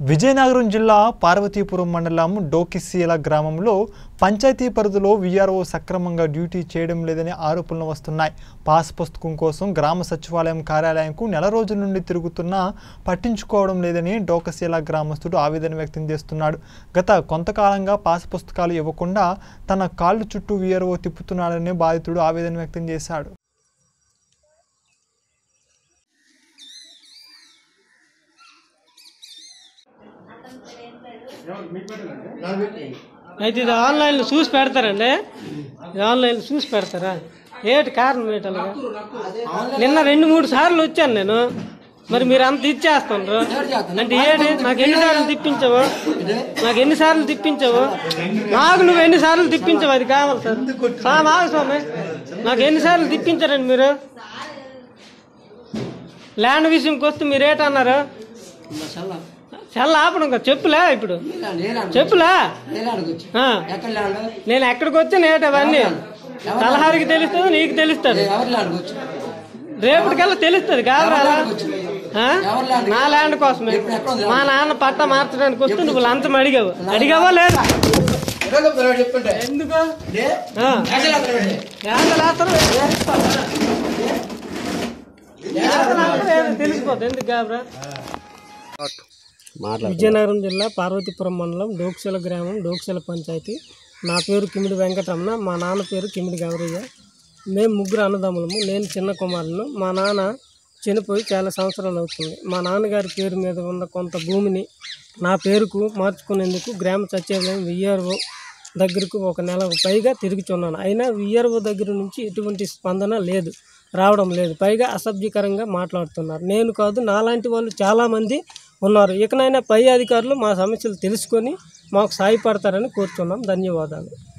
విజయనగరం జిల్లా పార్వతీపురం మండలం డోకిసీల గ్రామంలో పంచాయతీ పరిధిలో వీఆర్ఓ సక్రమంగా డ్యూటీ చేయడం లేదని ఆరోపణలు వస్తున్నాయి పాస్ పుస్తకం కోసం గ్రామ సచివాలయం కార్యాలయంకు నెల రోజుల నుండి తిరుగుతున్నా పట్టించుకోవడం లేదని డోకసీల గ్రామస్తుడు ఆవేదన వ్యక్తం చేస్తున్నాడు గత కొంతకాలంగా పాస్ పుస్తకాలు ఇవ్వకుండా తన కాళ్ళు చుట్టూ వీఆర్ఓ తిప్పుతున్నాడని బాధితుడు ఆవేదన వ్యక్తం చేశాడు అయితే ఇది ఆన్లైన్లో చూసి పెడతారండి ఇది ఆన్లైన్లో చూసి పెడతారా ఏటి కారణం ఏంటి అలాగా నిన్న రెండు మూడు సార్లు వచ్చాను నేను మరి మీరు అంత ఇచ్చేస్తుండ్రు అంటే ఏటి నాకు ఎన్నిసార్లు తిప్పించావు నాకు ఎన్నిసార్లు తిప్పించావు నాకు నువ్వు ఎన్నిసార్లు తిప్పించావు అది కావాలి సార్ స్వామి ఆగు స్వామి నాకు ఎన్నిసార్లు తిప్పించారండి మీరు ల్యాండ్ విషయంకి వస్తే మీరు ఏటన్నారు చల్ల ఆపడం కదా చెప్పులే ఇప్పుడు చెప్పులా ఆ. నేను ఎక్కడికి వచ్చి నేట అవన్నీ సలహారికి తెలుస్తుంది నీకు తెలుస్తుంది రేపటికల్లా తెలుస్తుంది కావరాలా ఆ? నా ల్యాండ్ కోసమే మా నాన్న పట్ట మార్చడానికి వస్తే నువ్వు లంచం అడిగావు అడిగావా లేదా ఎందుకు ఆ. ఏంటలాతరు? ఏంటలాతరు? ఏదో తెలిసిపోతుంది ఎందుకు కాబరా విజయనగరం జిల్లా పార్వతీపురం మండలం డోక్సెల గ్రామం డోక్సెల పంచాయతీ నా పేరు కిమిడి వెంకటరమణ మా నాన్న పేరు కిమిడి గౌరయ్య మేము ముగ్గురు అన్నదమ్ములము నేను చిన్న కుమారులను మా నాన్న చనిపోయి చాలా సంవత్సరాలు అవుతుంది మా నాన్నగారి పేరు మీద ఉన్న కొంత భూమిని నా పేరుకు మార్చుకునేందుకు గ్రామ సచివాలయం విఆర్ఓ దగ్గరకు ఒక నెల పైగా తిరుగుచున్నాను అయినా విఆర్ఓ దగ్గర నుంచి ఎటువంటి స్పందన లేదు రావడం లేదు పైగా అసభ్యకరంగా మాట్లాడుతున్నారు నేను కాదు నాలాంటి వాళ్ళు చాలామంది ఉన్నారు ఇకనైనా పై అధికారులు మా సమస్యలు తెలుసుకొని మాకు సాయపడతారని కోరుతున్నాం ధన్యవాదాలు